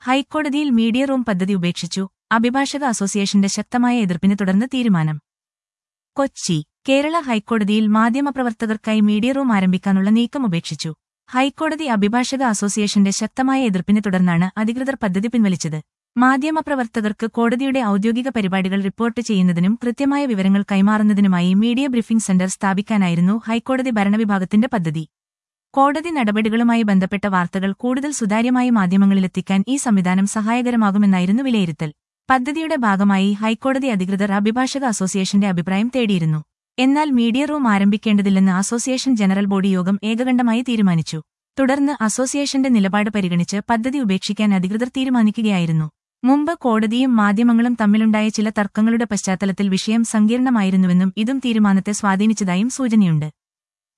ഹൈക്കോടതിയിൽ media room പദ്ധതി ഉപേക്ഷിച്ചു അഭിഭാഷക അസോസിയേഷന്റെ ശക്തമായ എതിർപ്പിനെ തുടർന്ന് തീരുമാനം കൊച്ചി കേരള ഹൈക്കോടതിയിൽ മാധ്യമപ്രവർത്തകർക്കായി മീഡിയ റൂം ആരംഭിക്കാനുള്ള നീക്കം ഉപേക്ഷിച്ചു ഹൈക്കോടതി അഭിഭാഷക അസോസിയേഷന്റെ ശക്തമായ എതിർപ്പിനെ തുടർന്നാണ് അധികൃതർ പദ്ധതി പിൻവലിച്ചത് മാധ്യമപ്രവർത്തകർക്ക് കോടതിയുടെ ഔദ്യോഗിക പരിപാടികൾ റിപ്പോർട്ട് ചെയ്യുന്നതിനും കൃത്യമായ വിവരങ്ങൾ കൈമാറുന്നതിനുമായി മീഡിയ ബ്രീഫിംഗ് സെന്റർ സ്ഥാപിക്കാനായിരുന്നു ഹൈക്കോടതി ഭരണവിഭാഗത്തിന്റെ പദ്ധതി കോടതി നടപടികളുമായി ബന്ധപ്പെട്ട വാർത്തകൾ കൂടുതൽ സുതാര്യമായി മാധ്യമങ്ങളിലെത്തിക്കാൻ ഈ സംവിധാനം സഹായകരമാകുമെന്നായിരുന്നു വിലയിരുത്തൽ പദ്ധതിയുടെ ഭാഗമായി ഹൈക്കോടതി അധികൃതർ അഭിഭാഷക അസോസിയേഷന്റെ അഭിപ്രായം തേടിയിരുന്നു എന്നാൽ മീഡിയ റൂം ആരംഭിക്കേണ്ടതില്ലെന്ന് അസോസിയേഷൻ ജനറൽ ബോഡി യോഗം ഏകകണ്ഠമായി തീരുമാനിച്ചു തുടർന്ന് അസോസിയേഷന്റെ നിലപാട് പരിഗണിച്ച് പദ്ധതി ഉപേക്ഷിക്കാൻ അധികൃതർ തീരുമാനിക്കുകയായിരുന്നു മുമ്പ് കോടതിയും മാധ്യമങ്ങളും തമ്മിലുണ്ടായ ചില തർക്കങ്ങളുടെ പശ്ചാത്തലത്തിൽ വിഷയം സങ്കീർണമായിരുന്നുവെന്നും ഇതും തീരുമാനത്തെ സ്വാധീനിച്ചതായും സൂചനയുണ്ട്